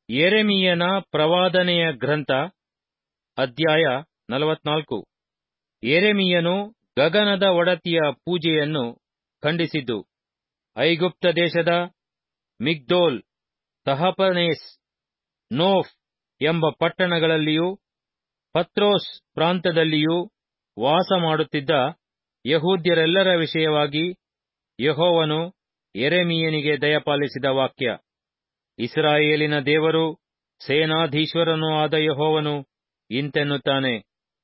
ಯೆರೆಮೀಯನ ಪ್ರವಾದನೆಯ ಗ್ರಂಥ ಅಧ್ಯಾಯ ನಲವತ್ನಾಲ್ಕು ಯೆರೆಮೀಯನು ಗಗನದ ಒಡತಿಯ ಪೂಜೆಯನ್ನು ಖಂಡಿಸಿದ್ದು ಐಗುಪ್ತ ದೇಶದ ಮಿಗ್ದೋಲ್ ತಹಪನೇಸ್ ನೋಫ್ ಎಂಬ ಪಟ್ಟಣಗಳಲ್ಲಿಯೂ ಪತ್ರೋಸ್ ಪ್ರಾಂತ್ಯದಲ್ಲಿಯೂ ವಾಸಮಾಡುತ್ತಿದ್ದ ಯಹೂದ್ಯರೆಲ್ಲರ ವಿಷಯವಾಗಿ ಯೆಹೋವನು ಯೆರೆಮೀಯನಿಗೆ ದಯಪಾಲಿಸಿದ ವಾಕ್ಯ ಇಸ್ರಾಯೇಲಿನ ದೇವರೂ ಸೇನಾಧೀಶ್ವರನೂ ಆದ ಯೆಹೋವನು ಇಂತೆನ್ನುತ್ತಾನೆ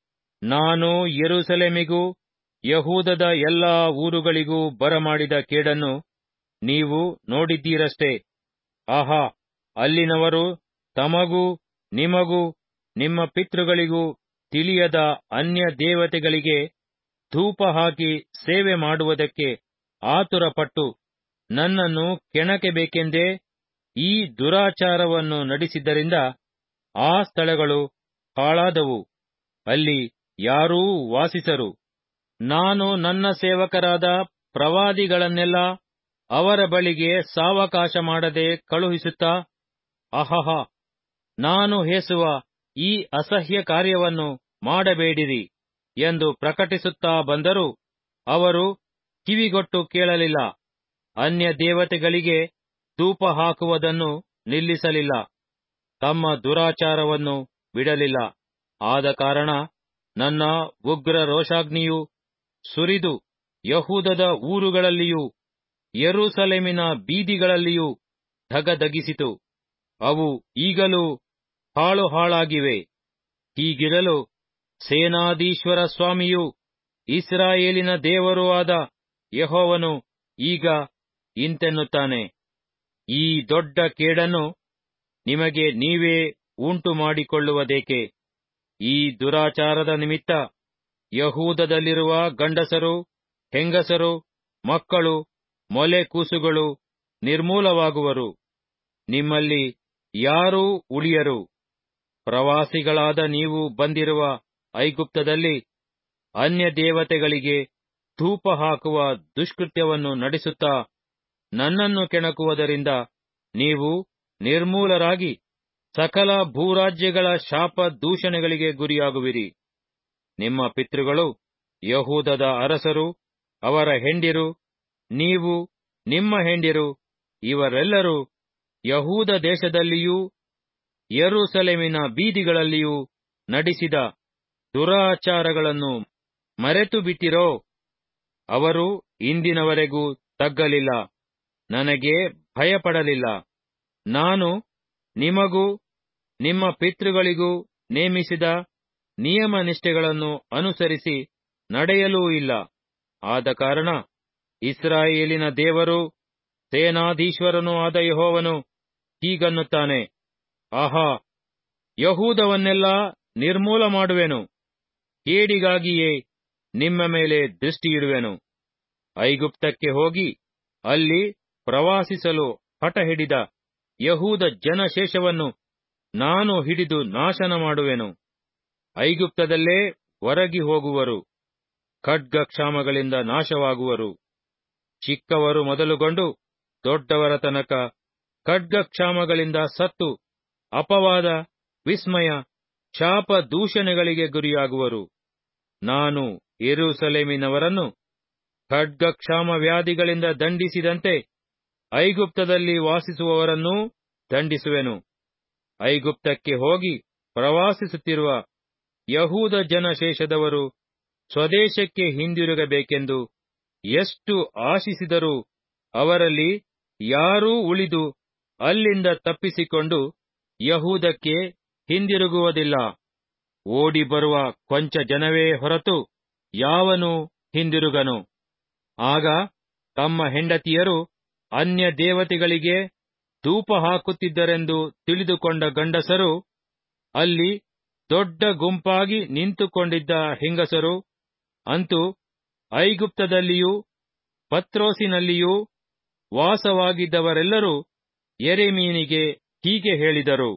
ನಾನು ಯೆರೂಸಲೇಮಿಗೂ ಯಹೂದದ ಎಲ್ಲಾ ಊರುಗಳಿಗೂ ಬರಮಾಡಿದ ಕೇಡನ್ನು ನೀವು ನೋಡಿದ್ದೀರಷ್ಟೆ ಆಹಾ ಅಲ್ಲಿನವರು ತಮಗೂ ನಿಮಗೂ ನಿಮ್ಮ ಪಿತೃಗಳಿಗೂ ತಿಳಿಯದ ಅನ್ಯ ದೇವತೆಗಳಿಗೆ ಧೂಪ ಹಾಕಿ ಸೇವೆ ಮಾಡುವುದಕ್ಕೆ ಆತುರಪಟ್ಟು ನನ್ನನ್ನು ಕೆಣಕಬೇಕೆಂದೇ ಈ ದುರಾಚಾರವನ್ನು ನಡೆಸಿದ್ದರಿಂದ ಆ ಸ್ಥಳಗಳು ಹಾಳಾದವು ಅಲ್ಲಿ ಯಾರೂ ವಾಸಿಸರು ನಾನು ನನ್ನ ಸೇವಕರಾದ ಪ್ರವಾದಿಗಳನ್ನೆಲ್ಲಾ ಅವರ ಬಳಿಗೆ ಸಾವಕಾಶ ಮಾಡದೆ ಕಳುಹಿಸುತ್ತಾ ಅಹಹ ನಾನು ಹೇಸುವ ಈ ಅಸಹ್ಯ ಕಾರ್ಯವನ್ನು ಮಾಡಬೇಡಿರಿ ಎಂದು ಪ್ರಕಟಿಸುತ್ತಾ ಬಂದರೂ ಅವರು ಕಿವಿಗೊಟ್ಟು ಕೇಳಲಿಲ್ಲ ಅನ್ಯ ದೇವತೆಗಳಿಗೆ ಧೂಪ ಹಾಕುವುದನ್ನು ನಿಲ್ಲಿಸಲಿಲ್ಲ ತಮ್ಮ ದುರಾಚಾರವನ್ನು ಬಿಡಲಿಲ್ಲ ಆದ ಕಾರಣ ನನ್ನ ಉಗ್ರ ರೋಷಾಗ್ನಿಯು ಸುರಿದು ಯಹೂದದ ಊರುಗಳಲ್ಲಿಯೂ ಯೆರೂಸಲೇಮಿನ ಬೀದಿಗಳಲ್ಲಿಯೂ ಧಗಧಗಿಸಿತು ಅವು ಈಗಲೂ ಹಾಳು ಹಾಳಾಗಿವೆ ಹೀಗಿರಲು ಸೇನಾಧೀಶ್ವರ ಸ್ವಾಮಿಯೂ ಇಸ್ರಾಯೇಲಿನ ದೇವರೂ ಆದ ಯೆಹೋವನು ಈಗ ಇಂತೆನ್ನುತ್ತಾನೆ ಈ ದೊಡ್ಡ ಕೇಡನ್ನು ನಿಮಗೆ ನೀವೇ ಉಂಟು ಮಾಡಿಕೊಳ್ಳುವುದೇಕೆ ಈ ದುರಾಚಾರದ ನಿಮಿತ್ತ ಯಹೂದದಲ್ಲಿರುವ ಗಂಡಸರು ಹೆಂಗಸರು ಮಕ್ಕಳು ಮೊಲೆ ಕೂಸುಗಳು ನಿರ್ಮೂಲವಾಗುವರು ನಿಮ್ಮಲ್ಲಿ ಯಾರೂ ಉಳಿಯರು ಪ್ರವಾಸಿಗಳಾದ ನೀವು ಬಂದಿರುವ ಐಗುಪ್ತದಲ್ಲಿ ಅನ್ಯ ದೇವತೆಗಳಿಗೆ ಧೂಪ ಹಾಕುವ ದುಷ್ಕೃತ್ಯವನ್ನು ನಡೆಸುತ್ತಾ ನನ್ನನ್ನು ಕೆಣಕುವುದರಿಂದ ನೀವು ನಿರ್ಮೂಲರಾಗಿ ಸಕಲ ಭೂರಾಜ್ಯಗಳ ಶಾಪ ದೂಷಣೆಗಳಿಗೆ ಗುರಿಯಾಗುವಿರಿ ನಿಮ್ಮ ಪಿತೃಗಳು ಯಹೂದದ ಅರಸರು ಅವರ ಹೆಂಡಿರು ನೀವು ನಿಮ್ಮ ಹೆಂಡಿರು ಇವರೆಲ್ಲರೂ ಯಹೂದ ದೇಶದಲ್ಲಿಯೂ ಯೆರೂಸಲೇಮಿನ ಬೀದಿಗಳಲ್ಲಿಯೂ ನಡೆಸಿದ ದುರಾಚಾರಗಳನ್ನು ಮರೆತು ಬಿಟ್ಟಿರೋ ಅವರು ಇಂದಿನವರೆಗೂ ತಗ್ಗಲಿಲ್ಲ ನನಗೆ ಭಯಪಡಲಿಲ್ಲ ನಾನು ನಿಮಗೂ ನಿಮ್ಮ ಪಿತೃಗಳಿಗೂ ನೇಮಿಸಿದ ನಿಯಮ ನಿಷ್ಠೆಗಳನ್ನು ಅನುಸರಿಸಿ ನಡೆಯಲೂ ಇಲ್ಲ ಆದ ಕಾರಣ ಇಸ್ರಾಯೇಲಿನ ದೇವರೂ ಸೇನಾಧೀಶ್ವರನೂ ಆದ ಯಹೋವನು ಹೀಗನ್ನುತ್ತಾನೆ ಆಹಾ ಯಹೂದವನ್ನೆಲ್ಲಾ ನಿರ್ಮೂಲ ಮಾಡುವೆನು ಕೇಡಿಗಾಗಿಯೇ ನಿಮ್ಮ ಮೇಲೆ ದೃಷ್ಟಿಯಿಡುವೆನು ಐಗುಪ್ತಕ್ಕೆ ಹೋಗಿ ಅಲ್ಲಿ ಪ್ರವಾಸಿಸಲು ಹಠ ಹಿಡಿದ ಯಹೂದ ಜನಶೇಷವನ್ನು ನಾನು ಹಿಡಿದು ನಾಶನ ಮಾಡುವೆನು ಐಗುಪ್ತದಲ್ಲೇ ಹೊರಗಿ ಹೋಗುವರು ಖಡ್ಗ ಕ್ಷಾಮಗಳಿಂದ ನಾಶವಾಗುವರು ಚಿಕ್ಕವರು ಮೊದಲುಗೊಂಡು ದೊಡ್ಡವರ ತನಕ ಖಡ್ಗ ಕ್ಷಾಮಗಳಿಂದ ಸತ್ತು ಅಪವಾದ ವಿಸ್ಮಯ ಶಾಪ ದೂಷಣೆಗಳಿಗೆ ಗುರಿಯಾಗುವರು ನಾನು ಯೆರೂಸಲೇಮಿನವರನ್ನು ಖಡ್ಗಕ್ಷಾಮ ವ್ಯಾಧಿಗಳಿಂದ ದಂಡಿಸಿದಂತೆ ಐಗುಪ್ತದಲ್ಲಿ ವಾಸಿಸುವವರನ್ನೂ ದಂಡಿಸುವೆನು ಐಗುಪ್ತಕ್ಕೆ ಹೋಗಿ ಪ್ರವಾಸಿಸುತ್ತಿರುವ ಯಹೂದ ಜನಶೇಷದವರು ಸ್ವದೇಶಕ್ಕೆ ಹಿಂದಿರುಗಬೇಕೆಂದು ಎಷ್ಟು ಆಶಿಸಿದರೂ ಅವರಲ್ಲಿ ಯಾರೂ ಉಳಿದು ಅಲ್ಲಿಂದ ತಪ್ಪಿಸಿಕೊಂಡು ಯಹೂದಕ್ಕೆ ಹಿಂದಿರುಗುವುದಿಲ್ಲ ಓಡಿ ಬರುವ ಕೊಂಚ ಜನವೇ ಹೊರತು ಯಾವನೂ ಹಿಂದಿರುಗನು ಆಗ ತಮ್ಮ ಹೆಂಡತಿಯರು ಅನ್ಯ ದೇವತೆಗಳಿಗೆ ಧೂಪ ಹಾಕುತ್ತಿದ್ದರೆಂದು ತಿಳಿದುಕೊಂಡ ಗಂಡಸರು ಅಲ್ಲಿ ದೊಡ್ಡ ಗುಂಪಾಗಿ ನಿಂತುಕೊಂಡಿದ್ದ ಹೆಂಗಸರು ಅಂತೂ ಐಗುಪ್ತದಲ್ಲಿಯೂ ಪತ್ರೋಸಿನಲ್ಲಿಯೂ ವಾಸವಾಗಿದ್ದವರೆಲ್ಲರೂ ಯೆರೆಮೀಯನಿಗೆ ಹೀಗೆ ಹೇಳಿದರು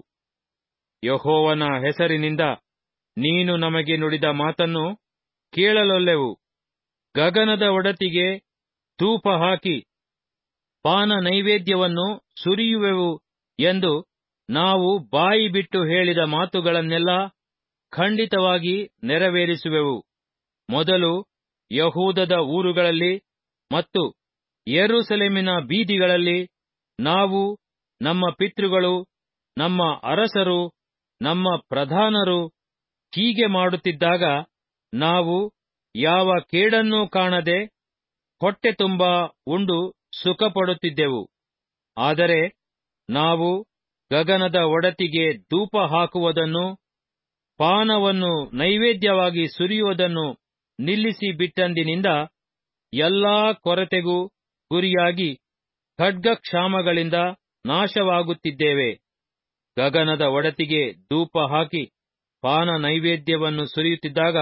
ಯಹೋವನ ಹೆಸರಿನಿಂದ ನೀನು ನಮಗೆ ನುಡಿದ ಮಾತನ್ನು ಕೇಳಲೊಲ್ಲೆವು ಗಗನದ ಒಡತಿಗೆ ಧೂಪ ಹಾಕಿ ಪಾನ ನೈವೇದ್ಯವನ್ನು ಸುರಿಯುವೆವು ಎಂದು ನಾವು ಬಾಯಿ ಬಿಟ್ಟು ಹೇಳಿದ ಮಾತುಗಳನ್ನೆಲ್ಲ ಖಂಡಿತವಾಗಿ ನೆರವೇರಿಸುವೆವು ಮೊದಲು ಯಹೂದದ ಊರುಗಳಲ್ಲಿ ಮತ್ತು ಯೆರೂಸಲೇಮಿನ ಬೀದಿಗಳಲ್ಲಿ ನಾವು ನಮ್ಮ ಪಿತೃಗಳು ನಮ್ಮ ಅರಸರು ನಮ್ಮ ಪ್ರಧಾನರು ಹೀಗೆ ಮಾಡುತ್ತಿದ್ದಾಗ ನಾವು ಯಾವ ಕೇಡನ್ನೂ ಕಾಣದೆ ಹೊಟ್ಟೆ ತುಂಬಾ ಉಂಡು ಸುಖಪಡುತ್ತಿದ್ದೆವು ಆದರೆ ನಾವು ಗಗನದ ಒಡತಿಗೆ ಧೂಪ ಹಾಕುವುದನ್ನು ಪಾನವನ್ನು ನೈವೇದ್ಯವಾಗಿ ಸುರಿಯುವುದನ್ನು ನಿಲ್ಲಿಸಿ ಬಿಟ್ಟಂದಿನಿಂದ ಎಲ್ಲಾ ಕೊರತೆಗೂ ಗುರಿಯಾಗಿ ಖಡ್ಗಕ್ಷಾಮಗಳಿಂದ ನಾಶವಾಗುತ್ತಿದ್ದೇವೆ ಗಗನದ ಒಡತಿಗೆ ಧೂಪ ಹಾಕಿ ಪಾನ ನೈವೇದ್ಯವನ್ನು ಸುರಿಯುತ್ತಿದ್ದಾಗ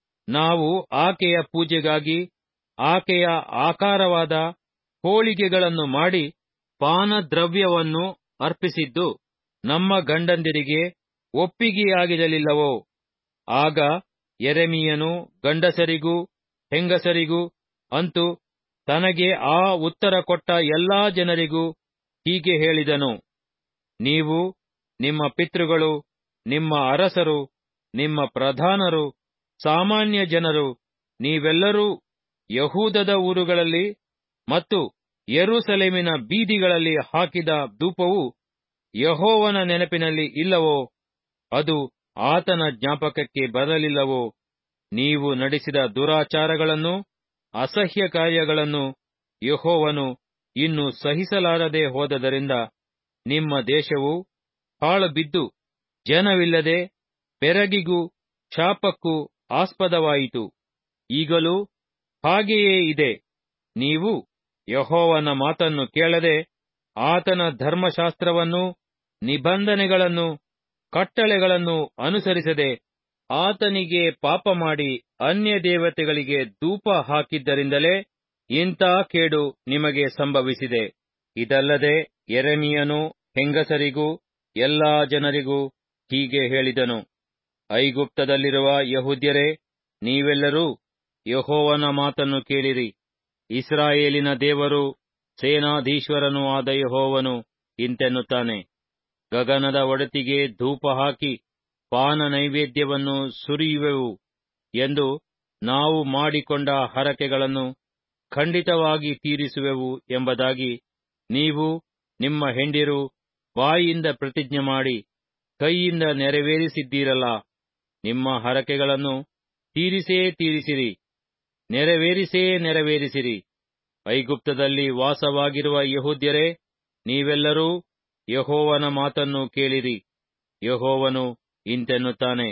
ನಾವು ಆಕೆಯ ಪೂಜೆಗಾಗಿ ಆಕೆಯ ಆಕಾರವಾದ ಹೋಳಿಗೆಗಳನ್ನು ಮಾಡಿ ಪಾನದ್ರವ್ಯವನ್ನು ಅರ್ಪಿಸಿದ್ದು ನಮ್ಮ ಗಂಡಂದಿರಿಗೆ ಒಪ್ಪಿಗೆಯಾಗಿರಲಿಲ್ಲವೋ ಆಗ ಯೆರೆಮೀಯನು ಗಂಡಸರಿಗೂ ಹೆಂಗಸರಿಗೂ ಅಂತು ತನಗೆ ಆ ಉತ್ತರ ಕೊಟ್ಟ ಎಲ್ಲಾ ಜನರಿಗೂ ಹೀಗೆ ಹೇಳಿದನು ನೀವು ನಿಮ್ಮ ಪಿತೃಗಳು ನಿಮ್ಮ ಅರಸರು ನಿಮ್ಮ ಪ್ರಧಾನರು ಸಾಮಾನ್ಯ ಜನರು ನೀವೆಲ್ಲರೂ ಯಹೂದದ ಊರುಗಳಲ್ಲಿ ಮತ್ತು ಯೆರೂಸಲೇಮಿನ ಬೀದಿಗಳಲ್ಲಿ ಹಾಕಿದ ಧೂಪವು ಯಹೋವನ ನೆನಪಿನಲ್ಲಿ ಇಲ್ಲವೋ ಅದು ಆತನ ಜ್ಞಾಪಕಕ್ಕೆ ಬರಲಿಲ್ಲವೋ ನೀವು ನಡೆಸಿದ ದುರಾಚಾರಗಳನ್ನು ಅಸಹ್ಯ ಕಾರ್ಯಗಳನ್ನು ಯಹೋವನು ಇನ್ನು ಸಹಿಸಲಾರದೆ ಹೋದದರಿಂದ ನಿಮ್ಮ ದೇಶವು ಹಾಳುಬಿದ್ದು ಜನವಿಲ್ಲದೆ ಬೆರಗಿಗೂ ಶಾಪಕ್ಕೂ ಆಸ್ಪದವಾಯಿತು ಈಗಲೂ ಹಾಗೆಯೇ ಇದೆ ನೀವು ಯಹೋವನ ಮಾತನ್ನು ಕೇಳದೆ ಆತನ ಧರ್ಮಶಾಸ್ತ್ರವನ್ನು ನಿಬಂಧನೆಗಳನ್ನು ಕಟ್ಟಳೆಗಳನ್ನು ಅನುಸರಿಸದೆ ಆತನಿಗೆ ಪಾಪ ಮಾಡಿ ಅನ್ಯ ದೇವತೆಗಳಿಗೆ ಧೂಪ ಹಾಕಿದ್ದರಿಂದಲೇ ಇಂಥ ಕೇಡು ನಿಮಗೆ ಸಂಭವಿಸಿದೆ ಇದಲ್ಲದೆ ಎರೆಮಿಯನು ಹೆಂಗಸರಿಗೂ ಎಲ್ಲಾ ಜನರಿಗೂ ಹೀಗೆ ಹೇಳಿದನು ಐಗುಪ್ತದಲ್ಲಿರುವ ಯಹೂದ್ಯರೇ ನೀವೆಲ್ಲರೂ ಯಹೋವನ ಮಾತನ್ನು ಕೇಳಿರಿ ಇಸ್ರಾಯೇಲಿನ ದೇವರು ಸೇನಾಧೀಶ್ವರನೂ ಆದ ಯಹೋವನು ಇಂತೆನ್ನುತ್ತಾನೆ ಗಗನದ ಒಡತಿಗೆ ಧೂಪ ಹಾಕಿ ಪಾನ ನೈವೇದ್ಯವನ್ನು ಸುರಿಯುವೆವು ಎಂದು ನಾವು ಮಾಡಿಕೊಂಡ ಹರಕೆಗಳನ್ನು ಖಂಡಿತವಾಗಿ ತೀರಿಸುವೆವು ಎಂಬುದಾಗಿ ನೀವು ನಿಮ್ಮ ಹೆಂಡಿರು ಬಾಯಿಯಿಂದ ಪ್ರತಿಜ್ಞೆ ಮಾಡಿ ಕೈಯಿಂದ ನೆರವೇರಿಸಿದ್ದೀರಲ್ಲ ನಿಮ್ಮ ಹರಕೆಗಳನ್ನು ತೀರಿಸೇ ತೀರಿಸಿರಿ ನೆರವೇರಿಸೇ ನೆರವೇರಿಸಿರಿ ಐಗುಪ್ತದಲ್ಲಿ ವಾಸವಾಗಿರುವ ಯಹೂದ್ಯರೇ ನೀವೆಲ್ಲರೂ ಯಹೋವನ ಮಾತನ್ನು ಕೇಳಿರಿ ಯಹೋವನು ಇಂತೆನ್ನುತ್ತಾನೆ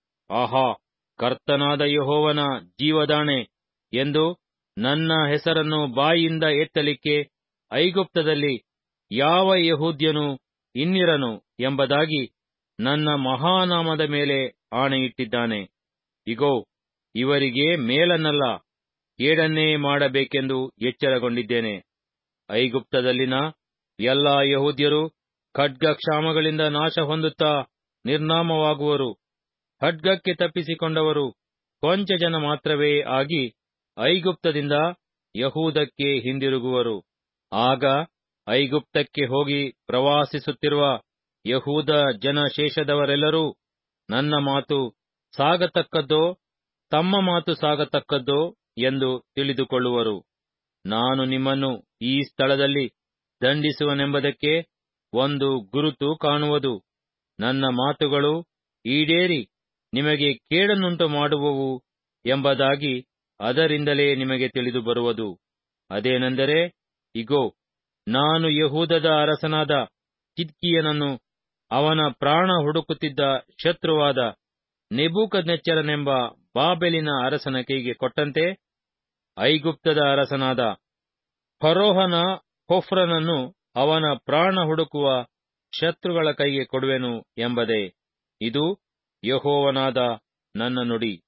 ಆಹಾ ಕರ್ತನಾದ ಯಹೋವನ ಜೀವದಾಣೆ ಎಂದು ನನ್ನ ಹೆಸರನ್ನು ಬಾಯಿಯಿಂದ ಎತ್ತಲಿಕ್ಕೆ ಐಗುಪ್ತದಲ್ಲಿ ಯಾವ ಯಹೂದ್ಯನು ಇನ್ನಿರನು ಎಂಬುದಾಗಿ ನನ್ನ ಮಹಾನಾಮದ ಮೇಲೆ ಆಣೆಯಿಟ್ಟಿದ್ದಾನೆ ಇಗೋ ಇವರಿಗೆ ಮೇಲನ್ನಲ್ಲ ಕೇಡನ್ನೇ ಮಾಡಬೇಕೆಂದು ಎಚ್ಚರಗೊಂಡಿದ್ದೇನೆ ಐಗುಪ್ತದಲ್ಲಿನ ಎಲ್ಲಾ ಯಹೂದ್ಯರು ಖಡ್ಗಕ್ಷಾಮಗಳಿಂದ ನಾಶ ಹೊಂದುತ್ತಾ ನಿರ್ನಾಮವಾಗುವರು ಖಡ್ಗಕ್ಕೆ ತಪ್ಪಿಸಿಕೊಂಡವರು ಕೊಂಚ ಜನ ಮಾತ್ರವೇ ಆಗಿ ಐಗುಪ್ತದಿಂದ ಯಹೂದಕ್ಕೆ ಹಿಂದಿರುಗುವರು ಆಗ ಐಗುಪ್ತಕ್ಕೆ ಹೋಗಿ ಪ್ರವಾಸಿಸುತ್ತಿರುವ ಯಹೂದ ಜನಶೇಷದವರೆಲ್ಲರೂ ನನ್ನ ಮಾತು ಸಾಗತಕ್ಕದ್ದೋ ತಮ್ಮ ಮಾತು ಸಾಗತಕ್ಕದ್ದೋ ಎಂದು ತಿಳಿದುಕೊಳ್ಳುವರು ನಾನು ನಿಮ್ಮನ್ನು ಈ ಸ್ಥಳದಲ್ಲಿ ದಂಡಿಸುವನೆಂಬುದಕ್ಕೆ ಒಂದು ಗುರುತು ಕಾಣುವುದು ನನ್ನ ಮಾತುಗಳು ಈಡೇರಿ ನಿಮಗೆ ಕೇಡನ್ನುಂಟು ಮಾಡುವವು ಎಂಬುದಾಗಿ ಅದರಿಂದಲೇ ನಿಮಗೆ ತಿಳಿದು ಬರುವುದು ಅದೇನೆಂದರೆ ಇಗೋ ನಾನು ಯಹೂದದ ಅರಸನಾದ ಚಿದ್ಕೀಯನನ್ನು ಅವನ ಪ್ರಾಣ ಹುಡುಕುತ್ತಿದ್ದ ಶತ್ರುವಾದ ನೆಬೂಕದ್ನೆಚ್ಚರನೆಂಬ ಬಾಬೆಲಿನ ಅರಸನ ಕೈಗೆ ಕೊಟ್ಟಂತೆ ಐಗುಪ್ತದ ಅರಸನಾದ ಫರೋಹನ ಹೊಫ್ರನನ್ನು ಅವನ ಪ್ರಾಣ ಹುಡುಕುವ ಶತ್ರುಗಳ ಕೈಗೆ ಕೊಡುವೆನು ಎಂಬುದೇ ಇದು ಯಹೋವನಾದ ನನ್ನ ನುಡಿ